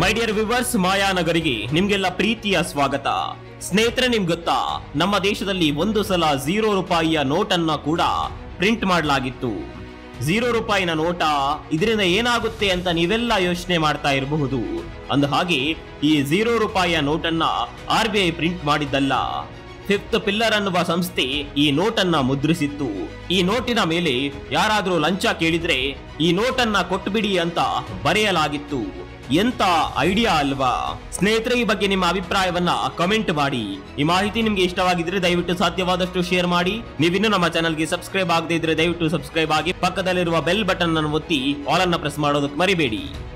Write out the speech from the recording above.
my dear viewers ಮಾಯಾನಗರಿಗೆ ನಿಮ್ಗೆಲ್ಲ ಪ್ರೀತಿಯ ಸ್ವಾಗತ ಸ್ನೇಹಿತರೆ ನಿಮ್ಗೆ ಗೊತ್ತಾ ನಮ್ಮ ದೇಶದಲ್ಲಿ ಒಂದು ಸಲ ಝೀರೋ ರೂಪಾಯಿಯ ನೋಟನ್ನ ಕೂಡ ಪ್ರಿಂಟ್ ಮಾಡಲಾಗಿತ್ತು ಝೀರೋ ರೂಪಾಯಿನ ನೋಟ ಇದರಿಂದ ಏನಾಗುತ್ತೆ ಅಂತ ನೀವೆಲ್ಲ ಯೋಚನೆ ಮಾಡ್ತಾ ಇರಬಹುದು ಅಂದ ಹಾಗೆ ಈ ಝೀರೋ ರೂಪಾಯಿಯ ನೋಟನ್ನ ಆರ್ ಬಿ ಐ ಪ್ರಿಂಟ್ ಮಾಡಿದ್ದಲ್ಲ ಫಿಫ್ತ್ ಪಿಲ್ಲರ್ ಅನ್ನುವ ಸಂಸ್ಥೆ ಈ ನೋಟನ್ನ ಮುದ್ರಿಸಿತ್ತು ಈ ನೋಟಿನ ಮೇಲೆ ಯಾರಾದ್ರೂ ಲಂಚ ಕೇಳಿದ್ರೆ ಈ ನೋಟನ್ನ ಕೊಟ್ಬಿಡಿ ಅಂತ ಬರೆಯಲಾಗಿತ್ತು ಎಂತ ಐಡಿಯಾ ಅಲ್ವಾ ಸ್ನೇಹಿತರೆ ಈ ಬಗ್ಗೆ ನಿಮ್ಮ ಅಭಿಪ್ರಾಯವನ್ನ ಕಮೆಂಟ್ ಮಾಡಿ ಈ ಮಾಹಿತಿ ನಿಮ್ಗೆ ಇಷ್ಟವಾಗಿದ್ರೆ ದಯವಿಟ್ಟು ಸಾಧ್ಯವಾದಷ್ಟು ಶೇರ್ ಮಾಡಿ ನೀವಿನ್ನೂ ನಮ್ಮ ಚಾನಲ್ಗೆ ಸಬ್ಸ್ಕ್ರೈಬ್ ಆಗದೇ ಇದ್ರೆ ದಯವಿಟ್ಟು ಸಬ್ಸ್ಕ್ರೈಬ್ ಆಗಿ ಪಕ್ಕದಲ್ಲಿರುವ ಬೆಲ್ ಬಟನ್ ಅನ್ನು ಒತ್ತಿ ಆಲ್ ಅನ್ನ ಪ್ರೆಸ್ ಮಾಡೋದಕ್ಕೆ ಮರಿಬೇಡಿ